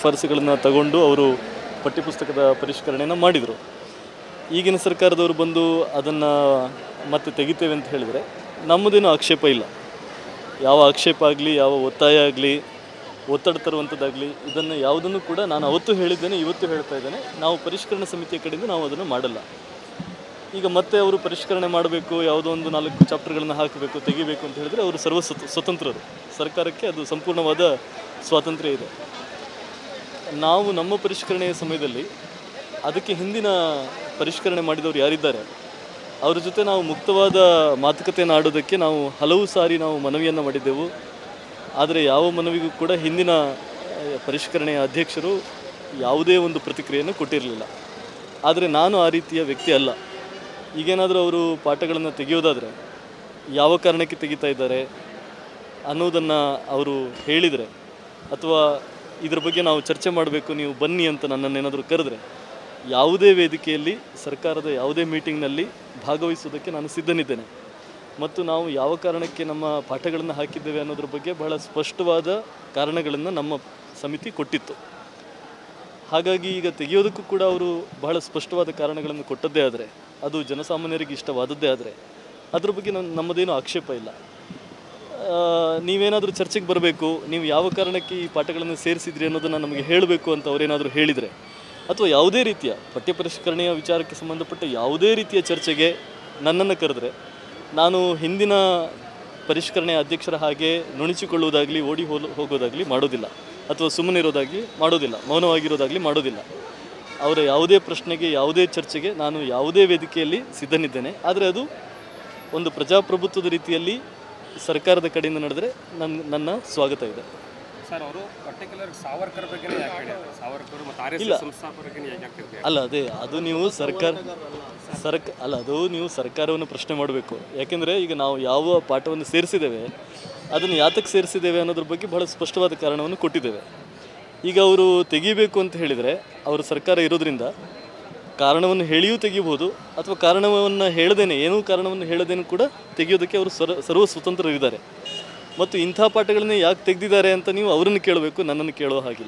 ಶಿಫಾರಸುಗಳನ್ನು ತಗೊಂಡು ಅವರು ಪಠ್ಯಪುಸ್ತಕದ ಪರಿಷ್ಕರಣೆಯನ್ನು ಮಾಡಿದರು ಈಗಿನ ಸರ್ಕಾರದವರು ಬಂದು ಅದನ್ನು ಮತ್ತೆ ತೆಗಿತೇವೆ ಅಂತ ಹೇಳಿದರೆ ನಮ್ಮದೇನು ಆಕ್ಷೇಪ ಇಲ್ಲ ಯಾವ ಆಕ್ಷೇಪ ಆಗಲಿ ಯಾವ ಒತ್ತಾಯ ಆಗಲಿ ಒತ್ತಡ ತರುವಂಥದ್ದಾಗಲಿ ಇದನ್ನು ಯಾವುದನ್ನು ಕೂಡ ನಾನು ಅವತ್ತು ಹೇಳಿದ್ದೇನೆ ಇವತ್ತು ಹೇಳ್ತಾ ಇದ್ದೇನೆ ನಾವು ಪರಿಷ್ಕರಣಾ ಸಮಿತಿಯ ಕಡೆಯಿಂದ ನಾವು ಅದನ್ನು ಮಾಡಲ್ಲ ಈಗ ಮತ್ತೆ ಅವರು ಪರಿಷ್ಕರಣೆ ಮಾಡಬೇಕು ಯಾವುದೋ ಒಂದು ನಾಲ್ಕು ಚಾಪ್ಟರ್ಗಳನ್ನು ಹಾಕಬೇಕು ತೆಗಿಬೇಕು ಅಂತ ಹೇಳಿದರೆ ಅವರು ಸರ್ವ ಸ್ವತ- ಸ್ವತಂತ್ರರು ಸರ್ಕಾರಕ್ಕೆ ಅದು ಸಂಪೂರ್ಣವಾದ ಸ್ವಾತಂತ್ರ್ಯ ಇದೆ ನಾವು ನಮ್ಮ ಪರಿಷ್ಕರಣೆಯ ಸಮಯದಲ್ಲಿ ಅದಕ್ಕೆ ಹಿಂದಿನ ಪರಿಷ್ಕರಣೆ ಮಾಡಿದವರು ಯಾರಿದ್ದಾರೆ ಅವರ ಜೊತೆ ನಾವು ಮುಕ್ತವಾದ ಮಾತುಕತೆಯನ್ನು ಆಡೋದಕ್ಕೆ ನಾವು ಹಲವು ಸಾರಿ ನಾವು ಮನವಿಯನ್ನು ಮಾಡಿದ್ದೆವು ಆದರೆ ಯಾವ ಮನವಿಗೂ ಕೂಡ ಹಿಂದಿನ ಆ, ಪರಿಷ್ಕರಣೆಯ ಅಧ್ಯಕ್ಷರು ಯಾವುದೇ ಒಂದು ಪ್ರತಿಕ್ರಿಯೆಯನ್ನು ಕೊಟ್ಟಿರಲಿಲ್ಲ ಆದರೆ ನಾನು ಆ ರೀತಿಯ ವ್ಯಕ್ತಿ ಅಲ್ಲ ಈಗೇನಾದರೂ ಅವರು ಪಾಠಗಳನ್ನು ತೆಗೆಯೋದಾದರೆ ಯಾವ ಕಾರಣಕ್ಕೆ ತೆಗಿತಾ ಇದ್ದಾರೆ ಅನ್ನೋದನ್ನು ಅವರು ಹೇಳಿದರೆ ಅಥವಾ ಇದ್ರ ಬಗ್ಗೆ ನಾವು ಚರ್ಚೆ ಮಾಡಬೇಕು ನೀವು ಬನ್ನಿ ಅಂತ ನನ್ನನ್ನೇನಾದರೂ ಕರೆದ್ರೆ ಯಾವುದೇ ವೇದಿಕೆಯಲ್ಲಿ ಸರ್ಕಾರದ ಯಾವುದೇ ಮೀಟಿಂಗ್ನಲ್ಲಿ ಭಾಗವಹಿಸುವುದಕ್ಕೆ ನಾನು ಸಿದ್ಧನಿದ್ದೇನೆ ಮತ್ತು ನಾವು ಯಾವ ಕಾರಣಕ್ಕೆ ನಮ್ಮ ಪಾಠಗಳನ್ನು ಹಾಕಿದ್ದೇವೆ ಅನ್ನೋದ್ರ ಬಗ್ಗೆ ಬಹಳ ಸ್ಪಷ್ಟವಾದ ಕಾರಣಗಳನ್ನು ನಮ್ಮ ಸಮಿತಿ ಕೊಟ್ಟಿತ್ತು ಹಾಗಾಗಿ ಈಗ ತೆಗೆಯೋದಕ್ಕೂ ಕೂಡ ಅವರು ಬಹಳ ಸ್ಪಷ್ಟವಾದ ಕಾರಣಗಳನ್ನು ಕೊಟ್ಟದ್ದೇ ಆದರೆ ಅದು ಜನಸಾಮಾನ್ಯರಿಗೆ ಇಷ್ಟವಾದದ್ದೇ ಆದರೆ ಅದ್ರ ಬಗ್ಗೆ ನನ್ನ ನಮ್ಮದೇನು ಆಕ್ಷೇಪ ಇಲ್ಲ ಆ, ನೀವೇನಾದರೂ ಚರ್ಚೆಗೆ ಬರಬೇಕು ನೀವು ಯಾವ ಕಾರಣಕ್ಕೆ ಈ ಪಾಠಗಳನ್ನು ಸೇರಿಸಿದ್ರಿ ಅನ್ನೋದನ್ನು ನಮಗೆ ಹೇಳಬೇಕು ಅಂತ ಅವರೇನಾದರೂ ಹೇಳಿದರೆ ಅಥವಾ ಯಾವುದೇ ರೀತಿಯ ಪಠ್ಯ ಪರಿಷ್ಕರಣೆಯ ವಿಚಾರಕ್ಕೆ ಸಂಬಂಧಪಟ್ಟ ಯಾವುದೇ ರೀತಿಯ ಚರ್ಚೆಗೆ ನನ್ನನ್ನು ಕರೆದ್ರೆ ನಾನು ಹಿಂದಿನ ಪರಿಷ್ಕರಣೆಯ ಅಧ್ಯಕ್ಷರ ಹಾಗೆ ನುಣಿಸಿಕೊಳ್ಳುವುದಾಗಲಿ ಓಡಿ ಹೋಲ್ ಹೋಗೋದಾಗಲಿ ಮಾಡೋದಿಲ್ಲ ಅಥವಾ ಸುಮ್ಮನಿರೋದಾಗಲಿ ಮಾಡೋದಿಲ್ಲ ಮೌನವಾಗಿರೋದಾಗಲಿ ಮಾಡೋದಿಲ್ಲ ಅವರ ಯಾವುದೇ ಪ್ರಶ್ನೆಗೆ ಯಾವುದೇ ಚರ್ಚೆಗೆ ನಾನು ಯಾವುದೇ ವೇದಿಕೆಯಲ್ಲಿ ಸಿದ್ಧನಿದ್ದೇನೆ ಆದರೆ ಅದು ಒಂದು ಪ್ರಜಾಪ್ರಭುತ್ವದ ರೀತಿಯಲ್ಲಿ ಸರ್ಕಾರದ ಕಡೆಯಿಂದ ನಡೆದರೆ ನನ್ನ ನನ್ನ ಸ್ವಾಗತ ಇದೆ ಸರ್ ಅವರು ಪರ್ಟಿಕ್ಯುಲರ್ ಸಾವರ್ಕರ್ ಬಗ್ಗೆ ಯಾಕೆ ಹೇಳಿದ್ರು ಸಾವರ್ಕರ್ ಮತ್ತು ಆರ್ ಎಸ್ ಇಲ್ಲ. ಎಸ್ ಸಂಸ್ಥಾಪಕರಿಗೆ ಯಾಕೆ ಆಗ್ತಿದೆ ಅಲ್ಲ ಅದೇ ಅದು ನೀವು ಸರ್ಕಾರ ಸರ್ಕ ಅಲ್ಲ ಅದು ನೀವು ಸರ್ಕಾರವನ್ನು ಪ್ರಶ್ನೆ ಮಾಡಬೇಕು ಯಾಕೆಂದರೆ ಈಗ ನಾವು ಯಾವ ಪಾಠವನ್ನು ಸೇರಿಸಿದ್ದೇವೆ ಅದನ್ನು ಯಾತಕ್ಕೆ ಸೇರಿಸಿದ್ದೇವೆ ಅನ್ನೋದ್ರ ಬಗ್ಗೆ ಬಹಳ ಸ್ಪಷ್ಟವಾದ ಕಾರಣವನ್ನು ಕೊಟ್ಟಿದ್ದೇವೆ ಈಗ ಅವರು ತೆಗಿಬೇಕು ಅಂತ ಹೇಳಿದರೆ ಅವರು ಸರ್ಕಾರ ಇರೋದ್ರಿಂದ ಕಾರಣವನ್ನು ಹೇಳಿಯೂ ತೆಗಿಬೋದು ಅಥವಾ ಕಾರಣವನ್ನು ಹೇಳದೇನೆ ಏನೂ ಕಾರಣವನ್ನು ಹೇಳದೇನೆ ಕೂಡ ತೆಗೆಯೋದಕ್ಕೆ ಅವರು ಸರ್ವ ಸರ್ವ ಸ್ವತಂತ್ರರಿದ್ದಾರೆ ಮತ್ತು ಇಂಥ ಪಾಠಗಳನ್ನೇ ಯಾಕೆ ತೆಗೆದಿದ್ದಾರೆ ಅಂತ ನೀವು ಅವರನ್ನು ಕೇಳಬೇಕು ನನ್ನನ್ನು ಕೇಳೋ ಹಾಗಿಲ್ಲ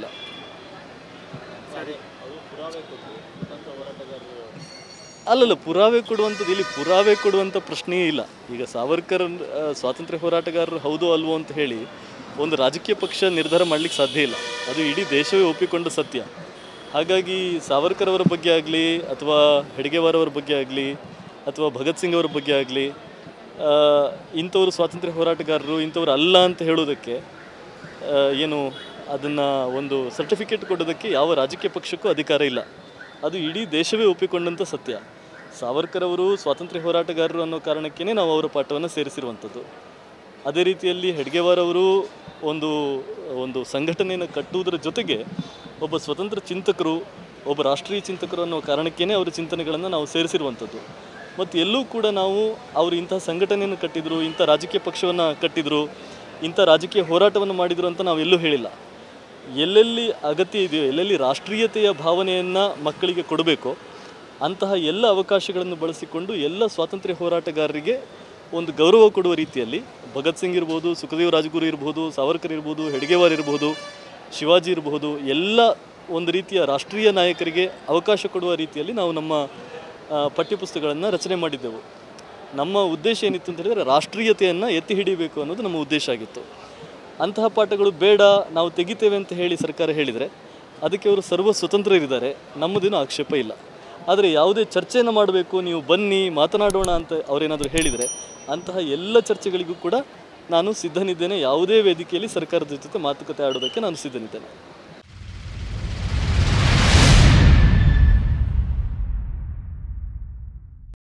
ಅಲ್ಲಲ್ಲ ಪುರಾವೆ ಕೊಡುವಂಥದ್ದು ಇಲ್ಲಿ ಪುರಾವೆ ಕೊಡುವಂಥ ಪ್ರಶ್ನೆಯೇ ಇಲ್ಲ ಈಗ ಸಾವರ್ಕರ್ ಆ, ಸ್ವಾತಂತ್ರ್ಯ ಹೋರಾಟಗಾರರು ಹೌದೋ ಅಲ್ವೋ ಅಂತ ಹೇಳಿ ಒಂದು ರಾಜಕೀಯ ಪಕ್ಷ ನಿರ್ಧಾರ ಮಾಡಲಿಕ್ಕೆ ಸಾಧ್ಯ ಇಲ್ಲ ಅದು ಇಡೀ ದೇಶವೇ ಒಪ್ಪಿಕೊಂಡ ಸತ್ಯ ಹಾಗಾಗಿ ಸಾವರ್ಕರ್ ಅವರ ಬಗ್ಗೆ ಆಗಲಿ ಅಥವಾ ಹೆಡ್ಗೆವಾರ್ ಅವರ ಬಗ್ಗೆ ಆಗಲಿ ಅಥವಾ ಭಗತ್ ಸಿಂಗ್ ಅವರ ಬಗ್ಗೆ ಆಗಲಿ ಇಂಥವರು ಸ್ವಾತಂತ್ರ್ಯ ಹೋರಾಟಗಾರರು ಇಂಥವ್ರು ಅಲ್ಲ ಅಂತ ಹೇಳೋದಕ್ಕೆ ಆ, ಏನು ಅದನ್ನು ಒಂದು ಸರ್ಟಿಫಿಕೇಟ್ ಕೊಡೋದಕ್ಕೆ ಯಾವ ರಾಜಕೀಯ ಪಕ್ಷಕ್ಕೂ ಅಧಿಕಾರ ಇಲ್ಲ ಅದು ಇಡೀ ದೇಶವೇ ಒಪ್ಪಿಕೊಂಡಂಥ ಸತ್ಯ ಸಾವರ್ಕರ್ ಅವರು ಸ್ವಾತಂತ್ರ್ಯ ಹೋರಾಟಗಾರರು ಅನ್ನೋ ಕಾರಣಕ್ಕೇ ನಾವು ಅವರ ಪಾಠವನ್ನು ಸೇರಿಸಿರುವಂಥದ್ದು ಅದೇ ರೀತಿಯಲ್ಲಿ ಹೆಡ್ಗೆವಾರ್ ಅವರು ಒಂದು ಒಂದು ಸಂಘಟನೆಯನ್ನು ಕಟ್ಟುವುದರ ಜೊತೆಗೆ ಒಬ್ಬ ಸ್ವತಂತ್ರ ಚಿಂತಕರು ಒಬ್ಬ ರಾಷ್ಟ್ರೀಯ ಚಿಂತಕರು ಅನ್ನೋ ಕಾರಣಕ್ಕೇ ಅವರ ಚಿಂತನೆಗಳನ್ನು ನಾವು ಸೇರಿಸಿರುವಂಥದ್ದು ಮತ್ತು ಎಲ್ಲೂ ಕೂಡ ನಾವು ಅವರು ಇಂಥ ಸಂಘಟನೆಯನ್ನು ಕಟ್ಟಿದರು ಇಂಥ ರಾಜಕೀಯ ಪಕ್ಷವನ್ನು ಕಟ್ಟಿದರು ಇಂಥ ರಾಜಕೀಯ ಹೋರಾಟವನ್ನು ಮಾಡಿದರು ಅಂತ ನಾವು ಎಲ್ಲೂ ಹೇಳಿಲ್ಲ ಎಲ್ಲೆಲ್ಲಿ ಅಗತ್ಯ ಇದೆಯೋ ಎಲ್ಲೆಲ್ಲಿ ರಾಷ್ಟ್ರೀಯತೆಯ ಭಾವನೆಯನ್ನು ಮಕ್ಕಳಿಗೆ ಕೊಡಬೇಕೋ ಅಂತಹ ಎಲ್ಲ ಅವಕಾಶಗಳನ್ನು ಬಳಸಿಕೊಂಡು ಎಲ್ಲ ಸ್ವಾತಂತ್ರ್ಯ ಹೋರಾಟಗಾರರಿಗೆ ಒಂದು ಗೌರವ ಕೊಡುವ ರೀತಿಯಲ್ಲಿ ಭಗತ್ ಸಿಂಗ್ ಇರ್ಬೋದು ಸುಖದೇವ್ ರಾಜಗುರು ಇರ್ಬೋದು ಸಾವರ್ಕರ್ ಇರ್ಬೋದು ಹೆಡ್ಗೆವಾರ್ ಇರ್ಬೋದು ಶಿವಾಜಿ ಇರಬಹುದು ಎಲ್ಲ ಒಂದು ರೀತಿಯ ರಾಷ್ಟ್ರೀಯ ನಾಯಕರಿಗೆ ಅವಕಾಶ ಕೊಡುವ ರೀತಿಯಲ್ಲಿ ನಾವು ನಮ್ಮ ಆ, ಪಠ್ಯಪುಸ್ತಕಗಳನ್ನು ರಚನೆ ಮಾಡಿದ್ದೆವು ನಮ್ಮ ಉದ್ದೇಶ ಏನಿತ್ತು ಅಂತ ಹೇಳಿದರೆ ರಾಷ್ಟ್ರೀಯತೆಯನ್ನು ಎತ್ತಿ ಹಿಡಿಬೇಕು ಅನ್ನೋದು ನಮ್ಮ ಉದ್ದೇಶ ಆಗಿತ್ತು ಅಂತಹ ಪಾಠಗಳು ಬೇಡ ನಾವು ತೆಗಿತೇವೆ ಅಂತ ಹೇಳಿ ಸರ್ಕಾರ ಹೇಳಿದರೆ ಅದಕ್ಕೆ ಅವರು ಸರ್ವ ಸ್ವತಂತ್ರರಿದ್ದಾರೆ ನಮ್ಮದೇನು ಆಕ್ಷೇಪ ಇಲ್ಲ ಆದರೆ ಯಾವುದೇ ಚರ್ಚೆಯನ್ನು ಮಾಡಬೇಕು ನೀವು ಬನ್ನಿ ಮಾತನಾಡೋಣ ಅಂತ ಅವರೇನಾದರೂ ಹೇಳಿದರೆ ಅಂತಹ ಎಲ್ಲ ಚರ್ಚೆಗಳಿಗೂ ಕೂಡ ನಾನು ಸಿದ್ಧನಿದ್ದೇನೆ ಯಾವುದೇ ವೇದಿಕೆಯಲ್ಲಿ ಸರ್ಕಾರದ ಜೊತೆ ಮಾತುಕತೆ ಆಡೋದಕ್ಕೆ ನಾನು ಸಿದ್ಧನಿದ್ದೇನೆ